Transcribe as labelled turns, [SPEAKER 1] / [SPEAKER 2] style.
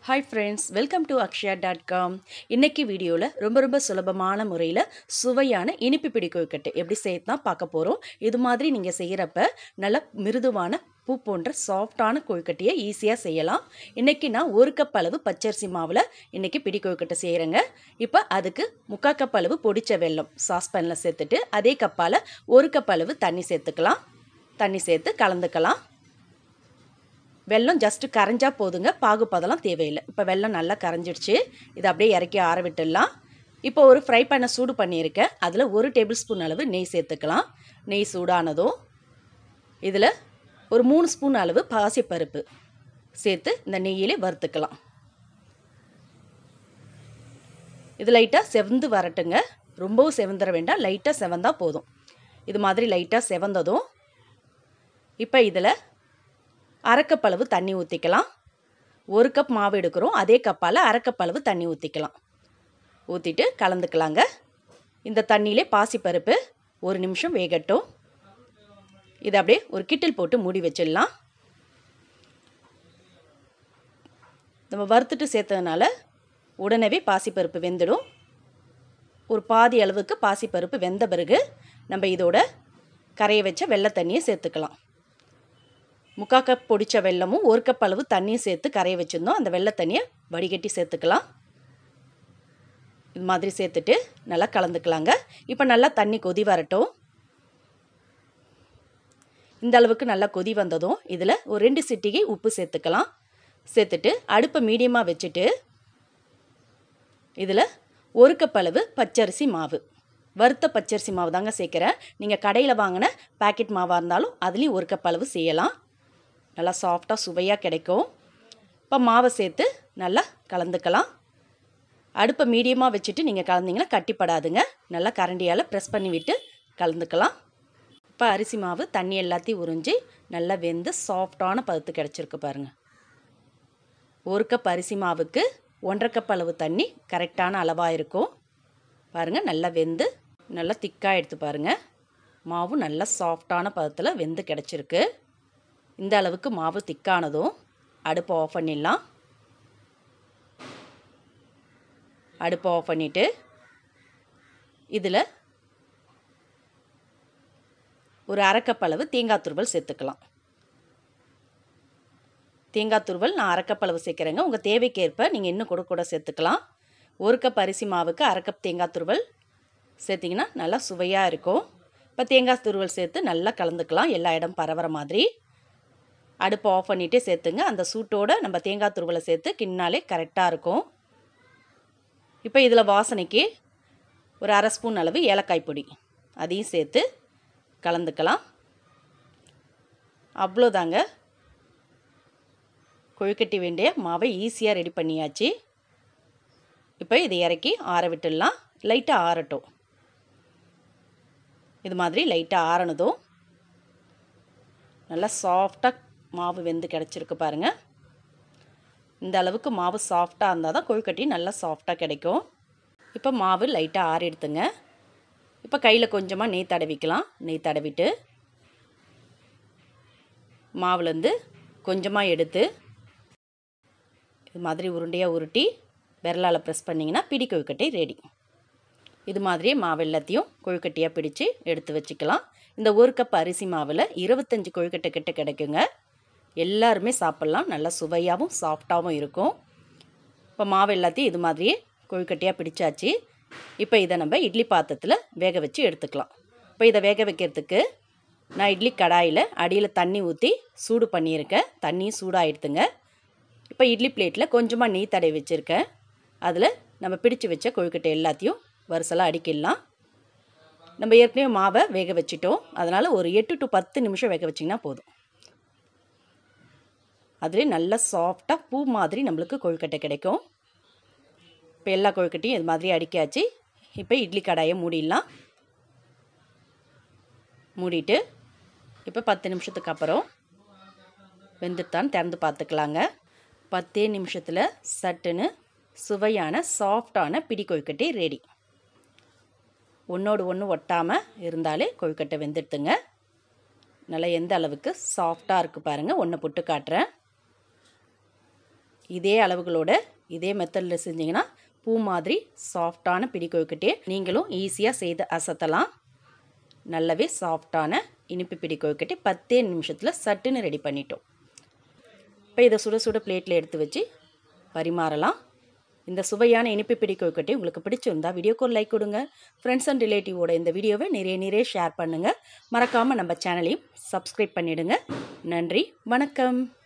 [SPEAKER 1] hi friends welcome to Akshaya dot com இன்றைக்கி வீடியோவில் ரொம்ப ரொம்ப சுலபமான முறையில் சுவையான இனிப்பு பிடி கொழுக்கட்டை எப்படி செய்ய தான் பார்க்க போகிறோம் இது மாதிரி நீங்கள் செய்கிறப்ப நல்ல மிருதுவான பூ போன்ற சாஃப்டான கொழுக்கட்டையை ஈஸியாக செய்யலாம் இன்றைக்கி நான் ஒரு கப் அளவு பச்சரிசி மாவில் இன்றைக்கி பிடி கொழுக்கட்டை செய்கிறேங்க இப்போ அதுக்கு முக்கால் கப் அளவு பொடிச்ச வெல்லம் சாஸ்பேனில் சேர்த்துட்டு அதே கப்பால் ஒரு கப் அளவு தண்ணி சேர்த்துக்கலாம் தண்ணி சேர்த்து கலந்துக்கலாம் வெல்லம் ஜஸ்ட்டு கரைஞ்சா போதுங்க பாகுப்பதெல்லாம் தேவையில்லை இப்போ வெல்லம் நல்லா கரைஞ்சிடுச்சு இதை அப்படியே இறக்கி ஆற விட்டுடலாம் இப்போ ஒரு ஃப்ரை பண்ண சூடு பண்ணியிருக்கேன் அதில் ஒரு டேபிள் ஸ்பூன் அளவு நெய் சேர்த்துக்கலாம் நெய் சூடானதும் இதில் ஒரு மூணு ஸ்பூன் அளவு பாசிப்பருப்பு சேர்த்து இந்த நெய்யிலே வறுத்துக்கலாம் இது லைட்டாக செவந்து வரட்டுங்க ரொம்பவும் செவந்துட வேண்டாம் லைட்டாக செவந்தா போதும் இது மாதிரி லைட்டாக செவந்ததும் இப்போ இதில் அரைக்கப்பளவு தண்ணி ஊற்றிக்கலாம் ஒரு கப் மாவு எடுக்கிறோம் அதே கப்பால் அரைக்கப்பளவு தண்ணி ஊற்றிக்கலாம் ஊற்றிட்டு கலந்துக்கலாங்க இந்த தண்ணியிலே பாசிப்பருப்பு ஒரு நிமிஷம் வேகட்டும் இதை அப்படியே ஒரு கிட்டில் போட்டு மூடி வச்சிடலாம் நம்ம வறுத்துட்டு சேர்த்ததுனால உடனே பாசிப்பருப்பு வெந்துடும் ஒரு பாதி அளவுக்கு பாசிப்பருப்பு வெந்த பிறகு நம்ம இதோட கரைய வச்ச வெள்ளை தண்ணியை சேர்த்துக்கலாம் முக்கால் கப் பொடிச்ச வெல்லமும் ஒரு கப் அளவு தண்ணியும் சேர்த்து கரைய வச்சுருந்தோம் அந்த வெள்ளை தண்ணியை வடிகட்டி சேர்த்துக்கலாம் இது மாதிரி சேர்த்துட்டு நல்லா கலந்துக்கலாங்க இப்போ நல்லா தண்ணி கொதி வரட்டும் இந்த அளவுக்கு நல்லா கொதி வந்ததும் இதில் ஒரு ரெண்டு சிட்டிகை உப்பு சேர்த்துக்கலாம் சேர்த்துட்டு அடுப்பை மீடியமாக வச்சுட்டு இதில் ஒரு கப் அளவு பச்சரிசி மாவு வறுத்த பச்சரிசி மாவு தாங்க சேர்க்குறேன் நீங்கள் கடையில் வாங்கின பேக்கெட் மாவாக இருந்தாலும் அதுலேயும் ஒரு கப் அளவு செய்யலாம் நல்லா சாஃப்டாக சுவையாக கிடைக்கும் இப்போ மாவை சேர்த்து நல்லா கலந்துக்கலாம் அடுப்பை மீடியமாக வச்சுட்டு நீங்கள் கலந்தீங்கன்னா கட்டிப்படாதுங்க நல்லா கரண்டியால் ப்ரெஸ் பண்ணி விட்டு கலந்துக்கலாம் இப்போ அரிசி மாவு தண்ணி எல்லாத்தையும் உறிஞ்சி நல்லா வெந்து சாஃப்டான பதத்து கிடச்சிருக்கு பாருங்கள் ஒரு கப் அரிசி மாவுக்கு ஒன்றரை கப் அளவு தண்ணி கரெக்டான அளவாக இருக்கும் பாருங்கள் நல்லா வெந்து நல்லா திக்காக எடுத்து பாருங்கள் மாவு நல்லா சாஃப்டான பதத்தில் வெந்து கிடச்சிருக்கு இந்த அளவுக்கு மாவு திக்கானதும் அடுப்பை ஆஃப் பண்ணிடலாம் அடுப்பை ஆஃப் பண்ணிவிட்டு இதில் ஒரு அரைக்கப் அளவு தேங்காய் துருவல் சேர்த்துக்கலாம் தேங்காய் துருவல் நான் அரைக்கப் அளவு சேர்க்குறேங்க உங்கள் தேவைக்கேற்ப நீங்கள் இன்னும் கூட கூட சேர்த்துக்கலாம் ஒரு கப் அரிசி மாவுக்கு அரை கப் தேங்காய் துருவல் சேர்த்திங்கன்னா நல்லா சுவையாக இருக்கும் இப்போ தேங்காய் துருவல் சேர்த்து நல்லா கலந்துக்கலாம் எல்லா இடம் பரவுற மாதிரி அடுப்பை ஆஃப் பண்ணிகிட்டே சேர்த்துங்க அந்த சூட்டோடு நம்ம தேங்காய் துருவலை சேர்த்து கிண்ணாலே கரெக்டாக இருக்கும் இப்போ இதில் வாசனைக்கு ஒரு அரை ஸ்பூன் அளவு ஏலக்காய் பொடி அதையும் சேர்த்து கலந்துக்கலாம் அவ்வளோதாங்க கொழுக்கட்டி வேண்டிய மாவை ஈஸியாக ரெடி பண்ணியாச்சு இப்போ இதை இறக்கி ஆற விட்டுடலாம் லைட்டாக ஆறட்டும் இது மாதிரி லைட்டாக ஆறனதும் நல்லா சாஃப்டாக மாவு வெந்து கிடச்சிருக்கு பாருங்கள் இந்த அளவுக்கு மாவு சாஃப்டாக இருந்தால் தான் கொழுக்கட்டி நல்லா சாஃப்டாக கிடைக்கும் இப்போ மாவு லைட்டாக ஆறி எடுத்துங்க இப்போ கையில் கொஞ்சமாக நெய் தடவிக்கலாம் நெய் தடவிட்டு மாவுலேருந்து கொஞ்சமாக எடுத்து இது மாதிரி உருண்டையாக உருட்டி விரலால் ப்ரெஸ் பண்ணிங்கன்னா பிடி கொழுக்கட்டை ரெடி இது மாதிரியே மாவு எல்லாத்தையும் கொழுக்கட்டையாக பிடிச்சு எடுத்து வச்சுக்கலாம் இந்த ஒரு கப் அரிசி மாவில் இருபத்தஞ்சி கொழுக்கட்டை கிட்ட கிடைக்குங்க எல்லாருமே சாப்பிட்லாம் நல்லா சுவையாகவும் சாஃப்டாகவும் இருக்கும் இப்போ மாவு எல்லாத்தையும் இது மாதிரியே கொழுக்கட்டையாக பிடிச்சாச்சு இப்போ இதை நம்ம இட்லி பாத்திரத்தில் வேக வச்சு எடுத்துக்கலாம் இப்போ இதை வேக வைக்கிறதுக்கு நான் இட்லி கடாயில் அடியில் தண்ணி ஊற்றி சூடு பண்ணியிருக்கேன் தண்ணியும் சூடாகிடுதுங்க இப்போ இட்லி பிளேட்டில் கொஞ்சமாக நெய் தடவி வச்சுருக்கேன் அதில் நம்ம பிடிச்சு வச்ச கொழுக்கட்டை எல்லாத்தையும் வரிசலாக அடிக்கிடலாம் நம்ம ஏற்கனவே மாவை வேக வச்சிட்டோம் அதனால் ஒரு எட்டு டு பத்து நிமிஷம் வேக வச்சிங்கன்னா போதும் அதுலேயே நல்லா சாஃப்டாக பூ மாதிரி நம்மளுக்கு கொழுக்கட்டை கிடைக்கும் இப்போ எல்லா கொழுக்கட்டையும் இது மாதிரி அடிக்காச்சு இப்போ இட்லி கடாயை மூடிடலாம் மூடிட்டு இப்போ பத்து நிமிஷத்துக்கு அப்புறம் வெந்துட்டான்னு திறந்து பார்த்துக்கலாங்க பத்தே நிமிஷத்தில் சட்டுன்னு சுவையான சாஃப்டான பிடி கொழுக்கட்டை ரெடி ஒன்றோடு ஒன்று ஒட்டாமல் இருந்தாலே கொழுக்கட்டை வெந்துடுத்துங்க நல்லா எந்த அளவுக்கு சாஃப்டாக இருக்குது பாருங்கள் ஒன்று புட்டு காட்டுறேன் இதே அளவுகளோட இதே மெத்தடில் செஞ்சிங்கன்னா பூ மாதிரி சாஃப்டான பிடி கொழுக்கட்டையை நீங்களும் ஈஸியாக செய்து அசத்தலாம் நல்லாவே சாஃப்டான இனிப்பு பிடி கொழுக்கட்டை பத்தே நிமிஷத்தில் சட்டுன்னு ரெடி பண்ணிட்டோம் இப்போ இதை சுட சுட பிளேட்டில் எடுத்து வச்சு பரிமாறலாம் இந்த சுவையான இனிப்பு பிடி கொழுக்கட்டை உங்களுக்கு பிடிச்சிருந்தா வீடியோக்கு ஒரு லைக் கொடுங்க ஃப்ரெண்ட்ஸ் அண்ட் ரிலேட்டிவோட இந்த வீடியோவை நிறைய நிறைய ஷேர் பண்ணுங்கள் மறக்காமல் நம்ம சேனலையும் சப்ஸ்கிரைப் பண்ணிவிடுங்க நன்றி வணக்கம்